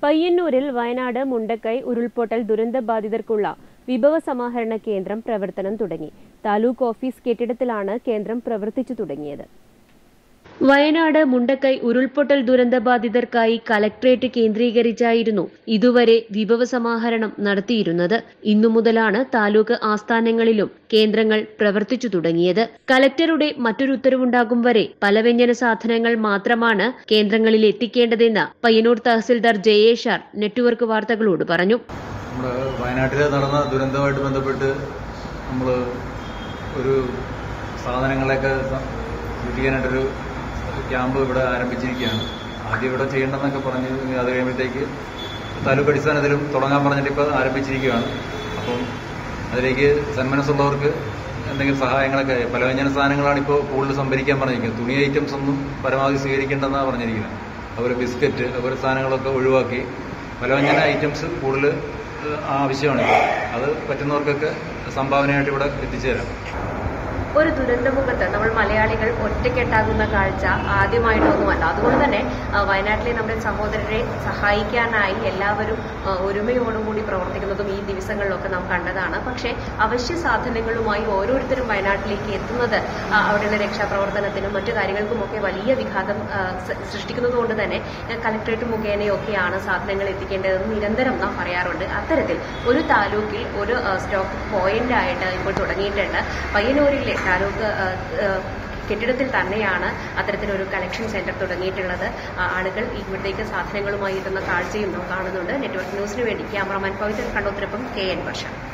പയ്യന്നൂരിൽ വയനാട് മുണ്ടക്കൈ ഉരുൾപൊട്ടൽ ദുരന്തബാധിതർക്കുള്ള വിഭവ സമാഹരണ കേന്ദ്രം പ്രവർത്തനം തുടങ്ങി താലൂക്ക് ഓഫീസ് കെട്ടിടത്തിലാണ് കേന്ദ്രം പ്രവർത്തിച്ചു തുടങ്ങിയത് വയനാട് മുണ്ടക്കൈ ഉരുൾപൊട്ടൽ ദുരന്തബാധിതർക്കായി കലക്ട്രേറ്റ് കേന്ദ്രീകരിച്ചായിരുന്നു ഇതുവരെ വിഭവ സമാഹരണം നടത്തിയിരുന്നത് ഇന്നു മുതലാണ് താലൂക്ക് ആസ്ഥാനങ്ങളിലും കേന്ദ്രങ്ങൾ പ്രവർത്തിച്ചു തുടങ്ങിയത് കലക്ടറുടെ മറ്റൊരു ഉത്തരവുണ്ടാകും വരെ പലവ്യഞ്ജന സാധനങ്ങൾ മാത്രമാണ് കേന്ദ്രങ്ങളിൽ എത്തിക്കേണ്ടതെന്ന് പയ്യന്നൂർ തഹസിൽദാർ ജയേഷാർ നെറ്റ്വർക്ക് വാർത്തകളോട് പറഞ്ഞു നമ്മുടെ വയനാട്ടിൽ നടന്ന ദുരന്തവുമായിട്ട് ബന്ധപ്പെട്ട് നമ്മൾ ഒരു സാധനങ്ങളെയൊക്കെ സ- സൂക്ഷിക്കാനായിട്ടൊരു ക്യാമ്പ് ഇവിടെ ആരംഭിച്ചിരിക്കുകയാണ് ആദ്യം ഇവിടെ ചെയ്യേണ്ടെന്നൊക്കെ പറഞ്ഞ് അത് കഴിയുമ്പോഴത്തേക്ക് താലൂക്ക് അടിസ്ഥാനത്തിലും തുടങ്ങാൻ പറഞ്ഞിട്ട് ഇപ്പോൾ ആരംഭിച്ചിരിക്കുകയാണ് അപ്പം അതിലേക്ക് സന്മനസ്സുള്ളവർക്ക് എന്തെങ്കിലും സഹായങ്ങളൊക്കെ പലവ്യഞ്ജന സാധനങ്ങളാണ് ഇപ്പോൾ കൂടുതൽ സംഭരിക്കാൻ പറഞ്ഞിരിക്കുന്നത് തുണി ഐറ്റംസ് ഒന്നും പരമാവധി സ്വീകരിക്കേണ്ടെന്നാണ് പറഞ്ഞിരിക്കുന്നത് അതുപോലെ ബിസ്ക്കറ്റ് അതുപോലെ സാധനങ്ങളൊക്കെ ഒഴിവാക്കി പലവ്യഞ്ജന ഐറ്റംസ് കൂടുതൽ ഏഹ്, ആവശ്യമാണ് അത് പറ്റുന്നവർക്കൊക്കെ സംഭാവനയായിട്ട് ഇവിടെ എത്തിച്ചേരാം ഒരു ദുരന്തമുഖത്ത് നമ്മൾ മലയാളികൾ ഒറ്റക്കെട്ടാകുന്ന കാഴ്ച ആദ്യമായിട്ടൊന്നുമല്ല അതുകൊണ്ട് തന്നെ ആ, വയനാട്ടിലെ നമ്മുടെ സഹോദരരെ സഹായിക്കാനായി എല്ലാവരും ആ, ഒരുമയോടുകൂടി പ്രവർത്തിക്കുന്നതും ഈ ദിവസങ്ങളിലൊക്കെ നാം കണ്ടതാണ് പക്ഷേ അവശ്യ സാധനങ്ങളുമായി ഓരോരുത്തരും വയനാട്ടിലേക്ക് എത്തുന്നത് ആ, അവിടെയുള്ള രക്ഷാപ്രവർത്തനത്തിനും മറ്റു കാര്യങ്ങൾക്കുമൊക്കെ വലിയ വിഘാതം ആ, സ- സൃഷ്ടിക്കുന്നതുകൊണ്ട് തന്നെ ആ, കലക്ട്രേറ്റ് മുഖേനയൊക്കെയാണ് സാധനങ്ങൾ എത്തിക്കേണ്ടതെന്ന് നിരന്തരം നാം പറയാറുണ്ട് അത്തരത്തിൽ ഒരു താലൂക്കിൽ ഒരു ആ, സ്റ്റോക്ക് പോയിന്റ് ആയിട്ട് ഇപ്പോൾ തുടങ്ങിയിട്ടുണ്ട് പയ്യന്നൂരിലെ താലൂക്ക് ആ, ആ, കെട്ടിടത്തിൽ തന്നെയാണ് അത്തരത്തിലൊരു കളക്ഷൻ സെന്റർ തുടങ്ങിയിട്ടുള്ളത് ആ, ആളുകൾ ഇവിടേക്ക് സാധനങ്ങളുമായി എത്തുന്ന കാഴ്ചയും നാം കാണുന്നുണ്ട് നെറ്റ്വർക്ക് ന്യൂസിന് വേണ്ടി ക്യാമറാമാൻ പവിത്രൻ കണ്ണോത്തിരപ്പം കെ എൻ വർഷ